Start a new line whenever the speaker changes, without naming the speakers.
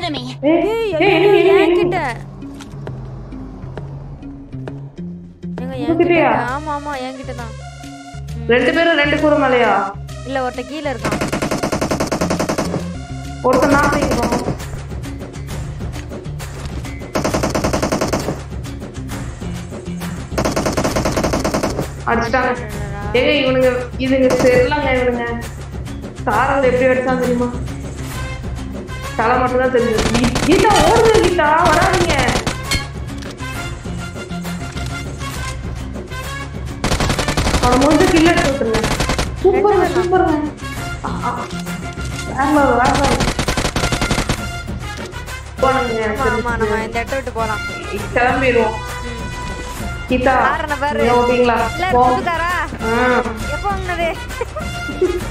enemy.
ஏய்,
ஏய்
ஏய்,
ஐயோ
enemy, enemy, enemy.
என்கிட்ட ஏங்க என்கிட்ட
உங்ககிட்டயா?
ஆமா ஆமா என்கிட்ட தான்
ரெண்டு பேரும் ரெண்டு கூற மேலையா
இல்ல ஒருத்த கீழே இருக்கான்
ஒருத்தன் நான் போய்க்கிறோம் அடிச்சிட்டாங்க ஏங்க இவனுங்க இதுங்க தெரியலங்க இவனுங்க சாரல் எப்படி அடிச்சான் தெரியுமா தலை மட்டும் தான் தெரியுது கீ- கீதா ஓடுது கீதா வராதீங்க அவனை முடிஞ்ச கில்ல எடுத்து விட்டுருங்க சூப்பருங்க சூப்பருங்க ஆ, ஆ. வேற level, வேற level. போனுங்க
ஆமா ஆமா நம்ம இந்த இடத்த விட்டு போலாம்
கிளம்பிடுவோம் கீதா
யாருன்னு பாரு.
நீங்க ஓகேங்களா
இல்ல
போ
புதுக்காரா
ஆ
எப்போ வாங்கினது